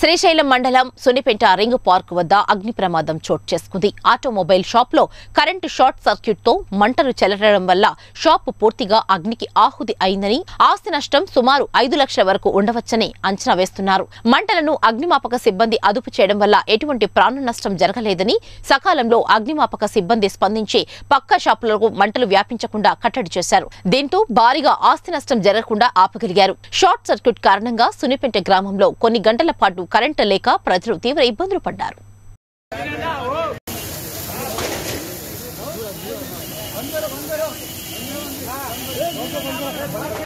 శ్రీశైలం మండలం సునిపెంట ring park వద్ద అగ్ని ప్రమాదం చోటు చేసుకుంది ఆటోమొబైల్ షాప్ లో కరెంటు షార్ట్ సర్క్యూట్ తో మంటలు చెలరడం వల్ల షాప్ పూర్తిగా అగ్నికి ఆహుతి అయిందని ఆస్తి నష్టం సుమారు ఐదు లక్షల వరకు ఉండవచ్చని అంచనా వేస్తున్నారు మంటలను అగ్నిమాపక సిబ్బంది అదుపు చేయడం వల్ల ఎటువంటి ప్రాణ నష్టం జరగలేదని సకాలంలో అగ్నిమాపక సిబ్బంది స్పందించి పక్క షాపులకు మంటలు వ్యాపించకుండా కట్టడి చేశారు దీంతో భారీగా ఆస్తి నష్టం జరగకుండా ఆపగలిగారు షార్ట్ సర్క్యూట్ కారణంగా సునిపెంట గ్రామంలో కొన్ని గంటల పాటు కరెంటు లేక ప్రజలు తీవ్ర ఇబ్బందులు పడ్డారు ¡Vamos!